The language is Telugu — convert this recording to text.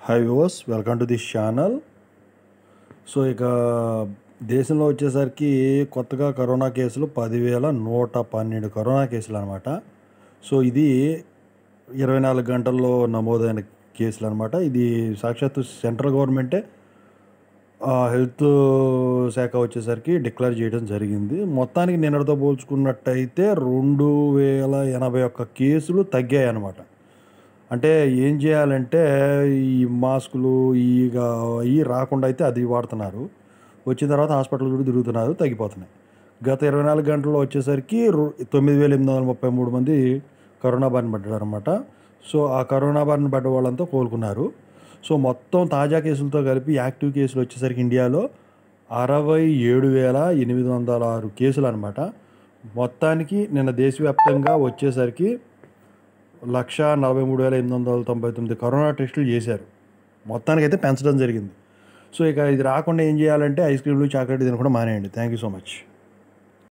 hi viewers welcome to this channel so ఇక దేశంలో వచ్చేసరికి కొత్తగా కరోనా కేసులు పదివేల నూట పన్నెండు కరోనా కేసులు అనమాట సో ఇది ఇరవై నాలుగు గంటల్లో నమోదైన కేసులు అనమాట ఇది సాక్షాత్తు సెంట్రల్ గవర్నమెంటే ఆ, హెల్త్ శాఖ వచ్చేసరికి డిక్లేర్ చేయడం జరిగింది మొత్తానికి నిన్నటితో పోల్చుకున్నట్టయితే రెండు వేల ఎనభై ఒక్క కేసులు తగ్గాయి అన్నమాట అంటే ఏం చేయాలంటే ఈ మాస్కులు ఇక ఇవి రాకుండా అయితే అది వాడుతున్నారు వచ్చిన తర్వాత హాస్పిటల్ కూడా తిరుగుతున్నారు తగ్గిపోతున్నాయి గత ఇరవై నాలుగు గంటల్లో వచ్చేసరికి రు- తొమ్మిది వేల ఎనిమిది వందల ముప్పై మూడు మంది కరోనా బారిన పడ్డారు అనమాట సో ఆ కరోనా బారిన పడ్డ వాళ్ళంతా కోలుకున్నారు సో మొత్తం తాజా కేసులతో కలిపి యాక్టివ్ కేసులు వచ్చేసరికి ఇండియాలో అరవై ఏడు వేల ఎనిమిది వందల ఆరు కేసులు అనమాట మొత్తానికి నిన్న దేశవ్యాప్తంగా వచ్చేసరికి లక్ష నలభై మూడు వేల ఎనిమిది వందల తొంభై తొమ్మిది కరోనా టెస్టులు చేశారు మొత్తానికి అయితే పెంచడం జరిగింది సో ఇక ఇది రాకుండా ఏం చేయాలంటే ఐస్ క్రీమ్లు చాక్లెట్ తినకుండా మానేయండి థ్యాంక్ యూ సో మచ్